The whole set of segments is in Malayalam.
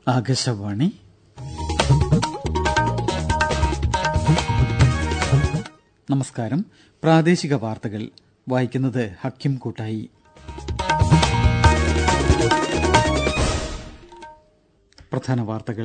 ആകാശവാണി നമസ്കാരം പ്രാദേശിക വാർത്തകൾ വായിക്കുന്നത് ഹക്കിം കൂട്ടായി പ്രധാന വാർത്തകൾ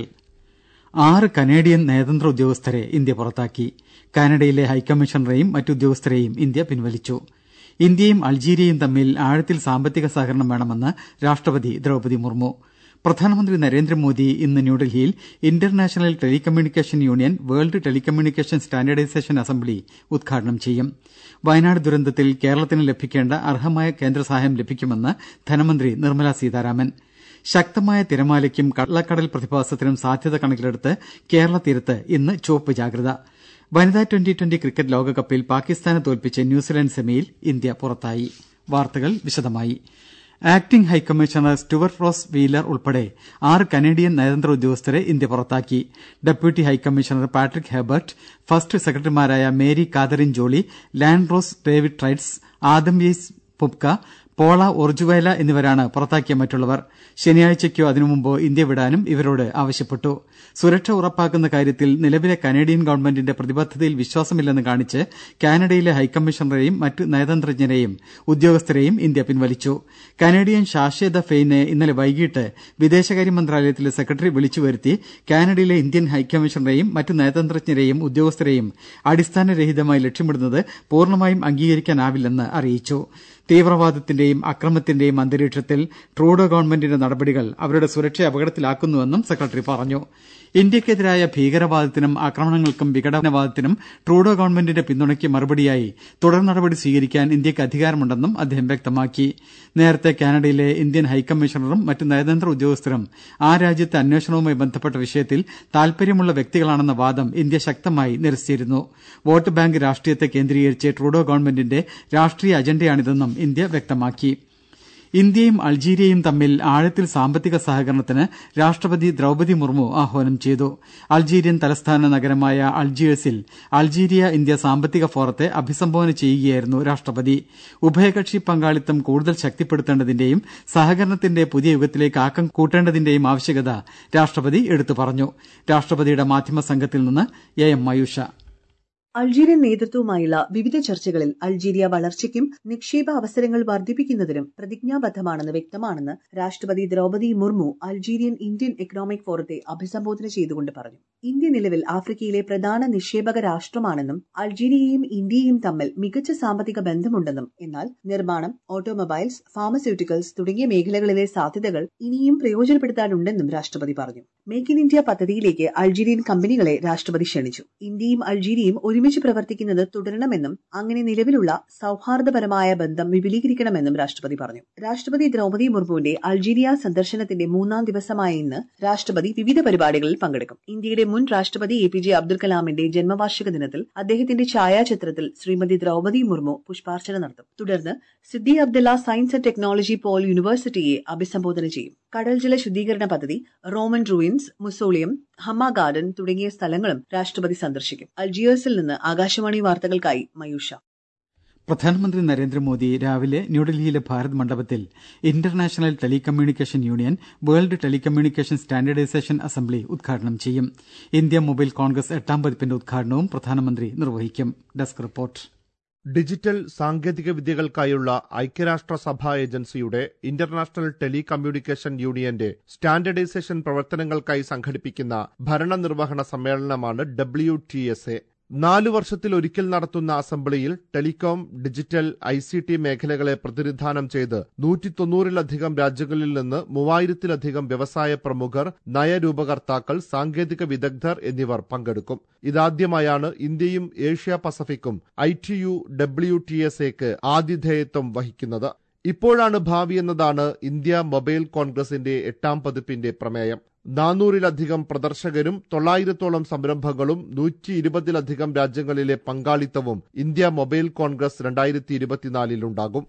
ആറ് കനേഡിയൻ നയതന്ത്ര ഉദ്യോഗസ്ഥരെ ഇന്ത്യ പുറത്താക്കി കാനഡയിലെ ഹൈക്കമ്മീഷണറെയും മറ്റ് ഉദ്യോഗസ്ഥരെയും ഇന്ത്യ പിൻവലിച്ചു ഇന്ത്യയും അൾജീരിയയും തമ്മിൽ ആഴത്തിൽ സാമ്പത്തിക സഹകരണം വേണമെന്ന് രാഷ്ട്രപതി ദ്രൌപതി മുർമു പ്രധാനമന്ത്രി നരേന്ദ്രമോദി ഇന്ന് ന്യൂഡൽഹിയിൽ International Telecommunication Union World Telecommunication Standardization Assembly ഉദ്ഘാടനം ചെയ്യും വയനാട് ദുരന്തത്തിൽ കേരളത്തിന് ലഭിക്കേണ്ട അർഹമായ കേന്ദ്രസഹായം ലഭിക്കുമെന്ന് ധനമന്ത്രി നിർമ്മല സീതാരാമൻ ശക്തമായ തിരമാലയ്ക്കും കള്ളക്കടൽ പ്രതിഭാസത്തിനും സാധ്യത കണക്കിലെടുത്ത് കേരള തീരത്ത് ഇന്ന് ചുവപ്പ് ജാഗ്രത വനിതാ ട്വന്റി ട്വന്റി ക്രിക്കറ്റ് ലോകകപ്പിൽ പാകിസ്ഥാനെ തോൽപ്പിച്ച് ന്യൂസിലൻഡ് സെമിയിൽ ഇന്ത്യ പുറത്തായി വാർത്തകൾ വിശദമായി acting high commissioner Stuart Ross Wheeler ഉൾപ്പെടെ ആറ് കനേഡിയൻ നയതന്ത്ര ഉദ്യോഗസ്ഥരെ ഇന്ത്യ പുറത്താക്കി deputy high commissioner Patrick Hebert first സെക്രട്ടറിമാരായ Marie Catherine Joly Ian Ross David Trites Adam യെയ്സ് പുബ്ക പോള ഒർജുവേല എന്നിവരാണ് പുറത്താക്കിയ മറ്റുള്ളവർ ശനിയാഴ്ചയ്ക്കോ അതിനുമുമ്പോ ഇന്ത്യ വിടാനും ഇവരോട് ആവശ്യപ്പെട്ടു സുരക്ഷ ഉറപ്പാക്കുന്ന കാര്യത്തിൽ നിലവിലെ കനേഡിയൻ ഗവൺമെന്റിന്റെ പ്രതിബദ്ധതയിൽ വിശ്വാസമില്ലെന്ന് കാണിച്ച് കാനഡയിലെ ഹൈക്കമ്മീഷണറെയും മറ്റ് നയതന്ത്രജ്ഞരെയും ഉദ്യോഗസ്ഥരെയും ഇന്ത്യ പിൻവലിച്ചു കനേഡിയൻ ഷാഷെ ദ ഫെയ്നെ ഇന്നലെ വൈകിട്ട് വിദേശകാര്യ മന്ത്രാലയത്തിലെ സെക്രട്ടറി വിളിച്ചുവരുത്തി കാനഡയിലെ ഇന്ത്യൻ ഹൈക്കമ്മീഷണറെയും മറ്റ് നയതന്ത്രജ്ഞരെയും ഉദ്യോഗസ്ഥരെയും അടിസ്ഥാനരഹിതമായി ലക്ഷ്യമിടുന്നത് പൂർണ്ണമായും അംഗീകരിക്കാനാവില്ലെന്ന് അറിയിച്ചു തീവ്രവാദത്തിന്റെയും അക്രമത്തിന്റെയും അന്തരീക്ഷത്തിൽ ട്രൂഡോ ഗവൺമെന്റിന്റെ നടപടികൾ അവരുടെ സുരക്ഷയെ അപകടത്തിലാക്കുന്നുവെന്നും സെക്രട്ടറി പറഞ്ഞു ഇന്ത്യക്കെതിരായ ഭീകരവാദത്തിനും ആക്രമണങ്ങൾക്കും വിഘടനവാദത്തിനും ട്രൂഡോ ഗവൺമെന്റിന്റെ പിന്തുണയ്ക്ക് മറുപടിയായി തുടർ നടപടി സ്വീകരിക്കാൻ ഇന്ത്യക്ക് അധികാരമുണ്ടെന്നും അദ്ദേഹം വ്യക്തമാക്കി നേരത്തെ കാനഡയിലെ ഇന്ത്യൻ ഹൈക്കമ്മീഷണറും മറ്റ് നയതന്ത്ര ഉദ്യോഗസ്ഥരും ആ രാജ്യത്തെ അന്വേഷണവുമായി ബന്ധപ്പെട്ട വിഷയത്തിൽ താൽപര്യമുള്ള വ്യക്തികളാണെന്ന വാദം ഇന്ത്യ ശക്തമായി നിരസിച്ചിരുന്നു വോട്ട് ബാങ്ക് രാഷ്ട്രീയത്തെ കേന്ദ്രീകരിച്ച് ട്രൂഡോ ഗവൺമെന്റിന്റെ രാഷ്ട്രീയ അജണ്ടയാണിതെന്നും ഇന്ത്യ വ്യക്തമാക്കി ഇന്ത്യയും അൾജീരിയയും തമ്മിൽ ആഴത്തിൽ സാമ്പത്തിക സഹകരണത്തിന് രാഷ്ട്രപതി ദ്രൌപതി മുർമു ആഹ്വാനം ചെയ്തു അൾജീരിയൻ തലസ്ഥാന നഗരമായ അൾജിയേഴ്സിൽ അൾജീരിയ ഇന്ത്യ സാമ്പത്തിക ഫോറത്തെ അഭിസംബോധന ചെയ്യുകയായിരുന്നു രാഷ്ട്രപതി ഉഭയകക്ഷി പങ്കാളിത്തം കൂടുതൽ ശക്തിപ്പെടുത്തേണ്ടതിന്റെയും സഹകരണത്തിന്റെ പുതിയ യുഗത്തിലേക്ക് ആക്കം കൂട്ടേണ്ടതിന്റെയും ആവശ്യകത രാഷ്ട്രപതി എടുത്തു പറഞ്ഞു രാഷ്ട്രപതിയുടെ മാധ്യമ സംഘത്തിൽ നിന്ന് എ എം മയൂഷ അൾജീരിയൻ നേതൃത്വവുമായുള്ള വിവിധ ചർച്ചകളിൽ അൾജീരിയ വളർച്ചയ്ക്കും നിക്ഷേപ അവസരങ്ങൾ വർദ്ധിപ്പിക്കുന്നതിനും പ്രതിജ്ഞാബദ്ധമാണെന്ന് വ്യക്തമാണെന്ന് രാഷ്ട്രപതി Droupadi Murmu Algerian Indian economic ഫോറത്തെ അഭിസംബോധന ചെയ്തുകൊണ്ട് പറഞ്ഞു ഇന്ത്യ നിലവിൽ ആഫ്രിക്കയിലെ പ്രധാന നിക്ഷേപക രാഷ്ട്രമാണെന്നും അൾജീരിയയും ഇന്ത്യയും തമ്മിൽ മികച്ച സാമ്പത്തിക ബന്ധമുണ്ടെന്നും എന്നാൽ നിർമ്മാണം ഓട്ടോമൊബൈൽസ് ഫാർമസ്യൂട്ടിക്കൽസ് തുടങ്ങിയ മേഖലകളിലെ സാധ്യതകൾ ഇനിയും പ്രയോജനപ്പെടുത്താനുണ്ടെന്നും രാഷ്ട്രപതി പറഞ്ഞു മേക്ക് ഇൻ ഇന്ത്യ പദ്ധതിയിലേക്ക് അൾജീരിയൻ കമ്പനികളെ രാഷ്ട്രപതി ക്ഷണിച്ചു ഇന്ത്യയും അൾജീരിയയും ഒരുമിച്ച് പ്രവർത്തിക്കുന്നത് തുടരണമെന്നും അങ്ങനെ നിലവിലുള്ള സൌഹാർദ്ദപരമായ ബന്ധം വിപുലീകരിക്കണമെന്നും രാഷ്ട്രപതി പറഞ്ഞു രാഷ്ട്രപതി ദ്രൌപതി മുർമുവിന്റെ അൾജീരിയ സന്ദർശനത്തിന്റെ മൂന്നാം ദിവസമായ ഇന്ന് രാഷ്ട്രപതി വിവിധ പരിപാടികളിൽ പങ്കെടുക്കും ഇന്ത്യയുടെ മുൻ രാഷ്ട്രപതി എ പി ജെ അബ്ദുൽ കലാമിന്റെ ജന്മവാർഷിക ദിനത്തിൽ അദ്ദേഹത്തിന്റെ ഛായാചിത്രത്തിൽ ശ്രീമതി ദ്രൌപതി മുർമു പുഷ്പാർച്ചന നടത്തും തുടർന്ന് Sidi Abdullah science and technology pole യൂണിവേഴ്സിറ്റിയെ അഭിസംബോധന ചെയ്യും കടൽ ജല ശുദ്ധീകരണ പദ്ധതി Roman ruins mausoleum Hamma garden തുടങ്ങിയ സ്ഥലങ്ങളും രാഷ്ട്രപതി സന്ദർശിക്കും അൽജിയേഴ്സിൽ നിന്ന് ആകാശവാണി വാർത്തകൾക്കായി മയൂഷ പ്രധാനമന്ത്രി നരേന്ദ്രമോദി രാവിലെ ന്യൂഡൽഹിയിലെ ഭാരത് മണ്ഡപത്തിൽ International Telecommunication Union World Telecommunication Standardization Assembly ഉദ്ഘാടനം ചെയ്യും ഇന്ത്യ മൊബൈൽ കോൺഗ്രസ് എട്ടാം പതിപ്പിന്റെ ഉദ്ഘാടനവും പ്രധാനമന്ത്രി നിർവഹിക്കും ഡെസ്ക് റിപ്പോർട്ട് ഡിജിറ്റൽ സാങ്കേതിക വിദ്യകൾക്കായുള്ള ഐക്യരാഷ്ട്രസഭാ ഏജൻസിയുടെ ഇന്റർനാഷണൽ ടെലികമ്മ്യൂണിക്കേഷൻ യൂണിയന്റെ സ്റ്റാൻഡേർഡൈസേഷൻ പ്രവർത്തനങ്ങൾക്കായി സംഘടിപ്പിക്കുന്ന ഭരണനിർവഹണ സമ്മേളനമാണ് ഡബ്ല്യു ടി എസ് എ നാലു വർഷത്തിൽ ഒരിക്കൽ നടത്തുന്ന അസംബ്ലിയിൽ telecom digital I C T മേഖലകളെ പ്രതിനിധാനം ചെയ്ത് നൂറ്റി തൊണ്ണൂറിലധികം രാജ്യങ്ങളിൽ നിന്ന് മൂവായിരത്തിലധികം വ്യവസായ പ്രമുഖർ നയരൂപകർത്താക്കൾ സാങ്കേതിക വിദഗ്ധർ എന്നിവർ പങ്കെടുക്കും ഇതാദ്യമായാണ് ഇന്ത്യയും ഏഷ്യ പസഫിക്കും I T U W T S എക്ക് ആതിഥേയത്വം വഹിക്കുന്നത് ഇപ്പോഴാണ് ഭാവി എന്നതാണ് ഇന്ത്യ മൊബൈൽ കോൺഗ്രസിന്റെ എട്ടാം പതിപ്പിന്റെ പ്രമേയം നാനൂറിലധികം പ്രദർശകരും തൊള്ളായിരത്തോളം സംരംഭങ്ങളും നൂറ്റി ഇരുപതിലധികം രാജ്യങ്ങളിലെ പങ്കാളിത്തവും ഇന്ത്യ മൊബൈൽ കോൺഗ്രസ് രണ്ടായിരത്തി ഇരുപത്തിനാലിലുണ്ടാകും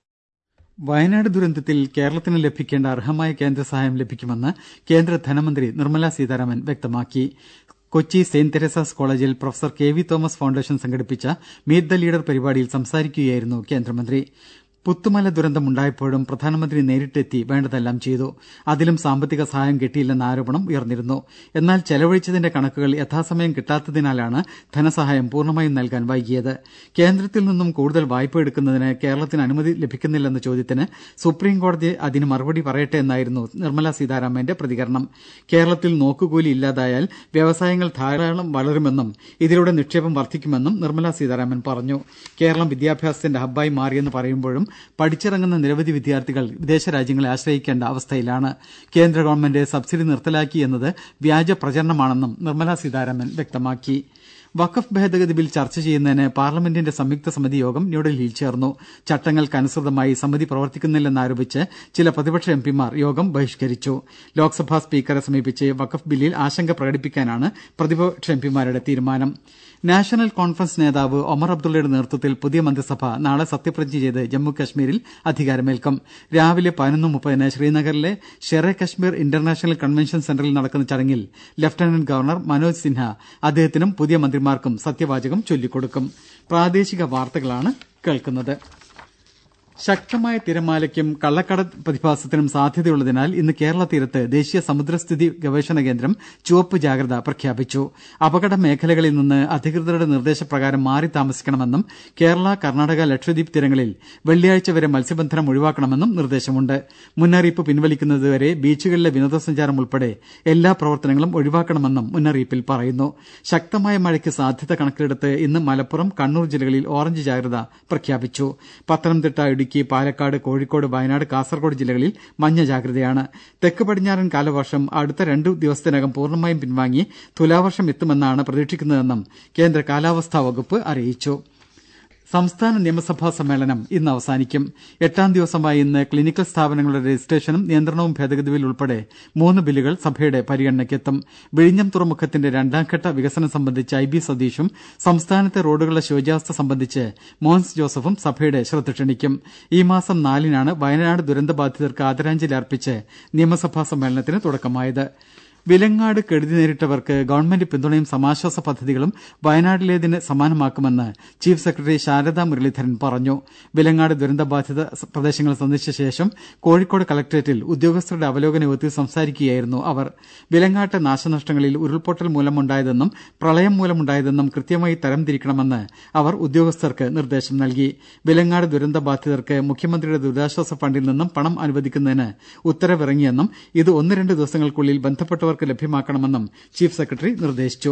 വയനാട് ദുരന്തത്തിൽ കേരളത്തിന് ലഭിക്കേണ്ട അർഹമായ കേന്ദ്ര സഹായം ലഭിക്കുമെന്ന് കേന്ദ്ര ധനമന്ത്രി നിർമ്മലാ സീതാരാമൻ വ്യക്തമാക്കി Kochi Saint Teresa's College professor K V Thomas foundation സംഘടിപ്പിച്ച മീറ്റ് ദ ലീഡർ പരിപാടിയിൽ സംസാരിക്കുകയായിരുന്നു കേന്ദ്രമന്ത്രി പുത്തുമല ദുരന്തമുണ്ടായപ്പോഴും പ്രധാനമന്ത്രി നേരിട്ടെത്തി വേണ്ടതെല്ലാം ചെയ്തു അതിലും സാമ്പത്തിക സഹായം കിട്ടിയില്ലെന്ന ആരോപണം ഉയർന്നിരുന്നു എന്നാൽ ചെലവഴിച്ചതിന്റെ കണക്കുകൾ യഥാസമയം കിട്ടാത്തതിനാലാണ് ധനസഹായം പൂർണ്ണമായും നൽകാൻ വൈകിയത് കേന്ദ്രത്തിൽ നിന്നും കൂടുതൽ വായ്പ എടുക്കുന്നതിന് കേരളത്തിന് അനുമതി ലഭിക്കുന്നില്ലെന്ന ചോദ്യത്തിന് സുപ്രീംകോടതി അതിന് മറുപടി പറയട്ടെ എന്നായിരുന്നു നിർമ്മലാ സീതാരാമന്റെ പ്രതികരണം കേരളത്തിൽ നോക്കുകൂലി ഇല്ലാതായാൽ വ്യവസായങ്ങൾ ധാരാളം വളരുമെന്നും ഇതിലൂടെ നിക്ഷേപം വർദ്ധിക്കുമെന്നും നിർമ്മലാ സീതാരാമൻ പറഞ്ഞു കേരളം വിദ്യാഭ്യാസത്തിന്റെ ഹബ്ബായി മാറിയെന്ന് പറയുമ്പോഴും പഠിച്ചിറങ്ങുന്ന നിരവധി വിദ്യാർത്ഥികൾ വിദേശ രാജ്യങ്ങളെ ആശ്രയിക്കേണ്ട അവസ്ഥയിലാണ് കേന്ദ്ര ഗവൺമെന്റ് സബ്സിഡി നിർത്തലാക്കി എന്നത് വ്യാജ പ്രചരണമാണെന്നും നിർമ്മലാ സീതാരാമൻ വ്യക്തമാക്കി വഖഫ് ഭേദഗതി ബിൽ ചർച്ച ചെയ്യുന്നതിന് പാർലമെന്റിന്റെ സംയുക്ത സമിതി യോഗം ന്യൂഡൽഹിയിൽ ചേർന്നു ചട്ടങ്ങൾക്കനുസൃതമായി സമിതി പ്രവർത്തിക്കുന്നില്ലെന്നാരോപിച്ച് ചില പ്രതിപക്ഷ എംപിമാർ യോഗം ബഹിഷ്കരിച്ചു ലോക്സഭാ സ്പീക്കറെ സമീപിച്ച് വഖഫ് ബില്ലിൽ ആശങ്ക പ്രകടിപ്പിക്കാനാണ് പ്രതിപക്ഷ എംപിമാരുടെ തീരുമാനം നാഷണൽ കോൺഫറൻസ് നേതാവ് ഒമർ അബ്ദുള്ളയുടെ നേതൃത്വത്തിൽ പുതിയ മന്ത്രിസഭ നാളെ സത്യപ്രതിജ്ഞ ചെയ്ത് ജമ്മു കശ്മീരിൽ അധികാരമേൽക്കും രാവിലെ പതിനൊന്ന് മുപ്പതിന് ശ്രീനഗറിലെ ഷെറെ കശ്മീർ ഇന്റർനാഷണൽ കൺവെൻഷൻ സെന്ററിൽ നടക്കുന്ന ചടങ്ങിൽ ലഫ്റ്റനന്റ് ഗവർണർ മനോജ് സിൻഹ അദ്ദേഹത്തിനും പുതിയ മന്ത്രിമാർക്കും സത്യവാചകം ചൊല്ലിക്കൊടുക്കും പ്രാദേശിക വാർത്തകളാണ് കേൾക്കുന്നത് ശക്തമായ തിരമാലയ്ക്കും കള്ളക്കടത്ത് പ്രതിഭാസത്തിനും സാധ്യതയുള്ളതിനാൽ ഇന്ന് കേരള തീരത്ത് ദേശീയ സമുദ്രസ്ഥിതി ഗവേഷണ കേന്ദ്രം ചുവപ്പ് ജാഗ്രത പ്രഖ്യാപിച്ചു അപകട മേഖലകളിൽ നിന്ന് അധികൃതരുടെ നിർദ്ദേശപ്രകാരം മാറി താമസിക്കണമെന്നും കേരള കർണാടക ലക്ഷദ്വീപ് തീരങ്ങളിൽ വെള്ളിയാഴ്ച വരെ മത്സ്യബന്ധനം ഒഴിവാക്കണമെന്നും നിർദ്ദേശമുണ്ട് മുന്നറിയിപ്പ് പിൻവലിക്കുന്നതുവരെ ബീച്ചുകളിലെ വിനോദസഞ്ചാരം ഉൾപ്പെടെ എല്ലാ പ്രവർത്തനങ്ങളും ഒഴിവാക്കണമെന്നും മുന്നറിയിപ്പിൽ പറയുന്നു ശക്തമായ മഴയ്ക്ക് സാധ്യത കണക്കിലെടുത്ത് ഇന്ന് മലപ്പുറം കണ്ണൂർ ജില്ലകളിൽ ഓറഞ്ച് ജാഗ്രത പ്രഖ്യാപിച്ചു പത്തനംതിട്ട ഇടുക്കി പാലക്കാട് കോഴിക്കോട് വയനാട് കാസർകോട് ജില്ലകളിൽ മഞ്ഞ ജാഗ്രതയാണ് തെക്ക് പടിഞ്ഞാറൻ കാലവർഷം അടുത്ത രണ്ടു ദിവസത്തിനകം പൂർണ്ണമായും പിൻവാങ്ങി തുലാവർഷം എത്തുമെന്നാണ് പ്രതീക്ഷിക്കുന്നതെന്നും കേന്ദ്ര കാലാവസ്ഥാ വകുപ്പ് അറിയിച്ചു സംസ്ഥാന നിയമസഭാ സമ്മേളനം ഇന്ന് അവസാനിക്കും എട്ടാം ദിവസമായ ഇന്ന് ക്ലിനിക്കൽ സ്ഥാപനങ്ങളുടെ രജിസ്ട്രേഷനും നിയന്ത്രണവും ഭേദഗതി ബിൽ ഉൾപ്പെടെ മൂന്ന് ബില്ലുകൾ സഭയുടെ പരിഗണനയ്ക്കെത്തും വിഴിഞ്ഞം തുറമുഖത്തിന്റെ രണ്ടാംഘട്ട വികസനം സംബന്ധിച്ച് ഐ ബി സതീഷും സംസ്ഥാനത്തെ റോഡുകളുടെ ശോചാവസ്ഥ സംബന്ധിച്ച് മോൻസ് ജോസഫും സഭയുടെ ശ്രദ്ധ ക്ഷണിക്കും ഈ മാസം നാലിനാണ് വയനാട് ദുരന്തബാധിതർക്ക് ആദരാഞ്ജലി അർപ്പിച്ച് നിയമസഭാ സമ്മേളനത്തിന് തുടക്കമായത് വിലങ്ങാട് കെടുതി നേരിട്ടവർക്ക് ഗവൺമെന്റ് പിന്തുണയും സമാശ്വാസ പദ്ധതികളും വയനാട്ടിലേതിന് സമാനമാക്കുമെന്ന് ചീഫ് സെക്രട്ടറി ശാരദാ മുരളീധരൻ പറഞ്ഞു വിലങ്ങാട് ദുരന്തബാധിത പ്രദേശങ്ങൾ സന്ദർശിച്ച ശേഷം കോഴിക്കോട് കലക്ട്രേറ്റിൽ ഉദ്യോഗസ്ഥരുടെ അവലോകന യോഗത്തിൽ സംസാരിക്കുകയായിരുന്നു അവർ വിലങ്ങാട്ടെ നാശനഷ്ടങ്ങളിൽ ഉരുൾപൊട്ടൽ മൂലമുണ്ടായതെന്നും പ്രളയം മൂലമുണ്ടായതെന്നും കൃത്യമായി തരംതിരിക്കണമെന്ന് അവർ ഉദ്യോഗസ്ഥർക്ക് നിർദ്ദേശം നൽകി വിലങ്ങാട് ദുരന്തബാധിതർക്ക് മുഖ്യമന്ത്രിയുടെ ദുരിതാശ്വാസ ഫണ്ടിൽ നിന്നും പണം അനുവദിക്കുന്നതിന് ഉത്തരവിറങ്ങിയെന്നും ഇത് ഒന്ന് രണ്ട് ദിവസങ്ങൾക്കുള്ളിൽ ബന്ധപ്പെട്ടവർ ഉദ്യോഗസ്ഥർക്ക് ലഭ്യമാക്കണമെന്നും ചീഫ് സെക്രട്ടറി നിർദ്ദേശിച്ചു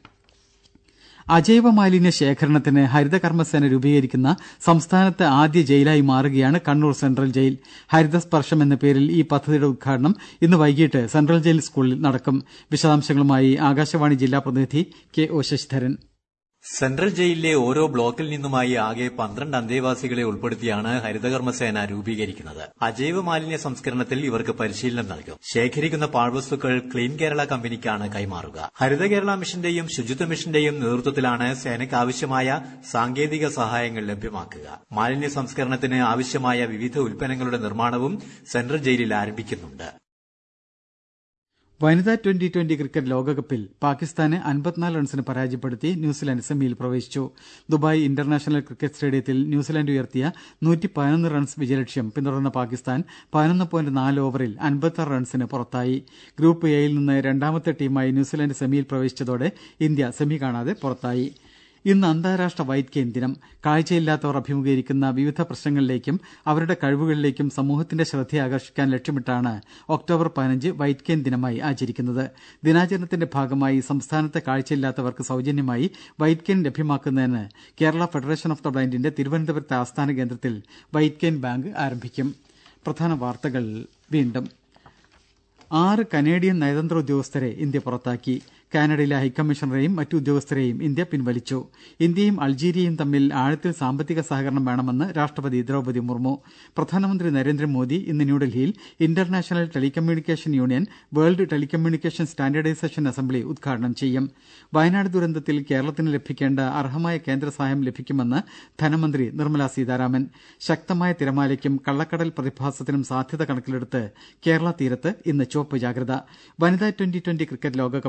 അജൈവ മാലിന്യ ശേഖരണത്തിന് ഹരിതകർമ്മസേന രൂപീകരിക്കുന്ന സംസ്ഥാനത്തെ ആദ്യ ജയിലായി മാറുകയാണ് കണ്ണൂർ സെൻട്രൽ ജയിൽ ഹരിതസ്പർശം എന്ന പേരിൽ ഈ പദ്ധതിയുടെ ഉദ്ഘാടനം ഇന്ന് വൈകിട്ട് സെൻട്രൽ ജയിൽ സ്കൂളിൽ നടക്കും വിശദാംശങ്ങളുമായി ആകാശവാണി ജില്ലാ പ്രതിനിധി കെ ഒ ശശിധരൻ സെൻട്രൽ ജയിലിലെ ഓരോ ബ്ലോക്കിൽ നിന്നുമായി ആകെ പന്ത്രണ്ട് അന്തേവാസികളെ ഉൾപ്പെടുത്തിയാണ് ഹരിതകർമ്മസേന രൂപീകരിക്കുന്നത് അജൈവ മാലിന്യ സംസ്കരണത്തിൽ ഇവർക്ക് പരിശീലനം നൽകും ശേഖരിക്കുന്ന പാഴ്വസ്തുക്കൾ ക്ലീൻ കേരള കമ്പനിക്കാണ് കൈമാറുക ഹരിത കേരള മിഷന്റെയും ശുചിത്വ മിഷന്റെയും നേതൃത്വത്തിലാണ് സേനയ്ക്ക് ആവശ്യമായ സാങ്കേതിക സഹായങ്ങൾ ലഭ്യമാക്കുക മാലിന്യ സംസ്കരണത്തിന് ആവശ്യമായ വിവിധ ഉൽപ്പന്നങ്ങളുടെ നിർമ്മാണവും സെൻട്രൽ ജയിലിൽ ആരംഭിക്കുന്നുണ്ട് വനിതാ ട്വന്റി ട്വന്റി ക്രിക്കറ്റ് ലോകകപ്പിൽ പാകിസ്ഥാനെ അൻപത്തിനാല് റൺസിന് പരാജയപ്പെടുത്തി ന്യൂസിലാന്റ് സെമിയിൽ പ്രവേശിച്ചു ദുബായ് ഇന്റർനാഷണൽ ക്രിക്കറ്റ് സ്റ്റേഡിയത്തിൽ ന്യൂസിലാന്റ് ഉയർത്തിയ നൂറ്റി പതിനൊന്ന് റൺസ് വിജയലക്ഷ്യം പിന്തുടർന്ന പാകിസ്ഥാൻ പതിനൊന്ന് പോയിന്റ് നാല് ഓവറിൽ അൻപത്തിയാറ് റൺസിന് പുറത്തായി ഗ്രൂപ്പ് എയിൽ നിന്ന് രണ്ടാമത്തെ ടീമായി ന്യൂസിലാന്റ് സെമിയിൽ പ്രവേശിച്ചതോടെ ഇന്ത്യ സെമി കാണാതെ പുറത്തായി ഇന്ന് അന്താരാഷ്ട്ര വൈറ്റ് കെയിൻ ദിനം കാഴ്ചയില്ലാത്തവർ അഭിമുഖീകരിക്കുന്ന വിവിധ പ്രശ്നങ്ങളിലേക്കും അവരുടെ കഴിവുകളിലേക്കും സമൂഹത്തിന്റെ ശ്രദ്ധ ആകർഷിക്കാൻ ലക്ഷ്യമിട്ടാണ് ഒക്ടോബർ പതിനഞ്ച് വൈറ്റ് കെയിൻ ദിനമായി ആചരിക്കുന്നത് ദിനാചരണത്തിന്റെ ഭാഗമായി സംസ്ഥാനത്തെ കാഴ്ചയില്ലാത്തവർക്ക് സൌജന്യമായി വൈറ്റ് കെയിൻ ലഭ്യമാക്കുന്നതിന് കേരള ഫെഡറേഷൻ ഓഫ് ദ ബ്ലൈൻഡിന്റെ തിരുവനന്തപുരത്തെ ആസ്ഥാന കേന്ദ്രത്തിൽ വൈറ്റ് കെയിൻ ബാങ്ക് ആരംഭിക്കും പ്രധാന വാർത്തകൾ വീണ്ടും ആറ് കനേഡിയൻ നയതന്ത്ര ഉദ്യോഗസ്ഥരെ ഇന്ത്യ പുറത്താക്കി കാനഡയിലെ ഹൈക്കമ്മീഷണറെയും മറ്റു ഉദ്യോഗസ്ഥരെയും ഇന്ത്യ പിൻവലിച്ചു ഇന്ത്യയും അൾജീരിയയും തമ്മിൽ ആഴത്തിൽ സാമ്പത്തിക സഹകരണം വേണമെന്ന് രാഷ്ട്രപതി ദ്രൌപതി മുർമു പ്രധാനമന്ത്രി നരേന്ദ്രമോദി ഇന്ന് ന്യൂഡൽഹിയിൽ International Telecommunication Union World Telecommunication Standardization Assembly ഉദ്ഘാടനം ചെയ്യും വയനാട് ദുരന്തത്തിൽ കേരളത്തിന് ലഭിക്കേണ്ട അർഹമായ കേന്ദ്ര സഹായം ലഭിക്കുമെന്ന് ധനമന്ത്രി നിർമ്മല സീതാരാമൻ ശക്തമായ തിരമാലയ്ക്കും കള്ളക്കടൽ പ്രതിഭാസത്തിനും സാധ്യത കണക്കിലെടുത്ത് കേരള തീരത്ത് ഇന്ന് ചുവപ്പ് ജാഗ്രത വനിതാ ട്വന്റി ട്വന്റി ക്രിക്കറ്റ് ലോകകപ്പിൽ പാകിസ്ഥാൻ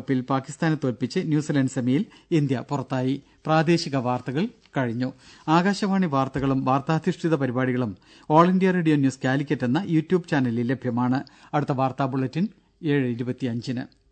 പാകിസ്ഥാനെ തോൽപ്പിച്ച് ന്യൂസിലൻഡ് സെമിയിൽ ഇന്ത്യ പുറത്തായി പ്രാദേശിക വാർത്തകൾ കഴിഞ്ഞു ആകാശവാണി വാർത്തകളും വാർത്താധിഷ്ഠിത പരിപാടികളും all India radio news Calicut എന്ന യൂട്യൂബ് ചാനലിൽ ലഭ്യമാണ് അടുത്ത വാർത്താ ബുള്ളറ്റിൻ ഏഴ് ഇരുപത്തിയഞ്ചിന്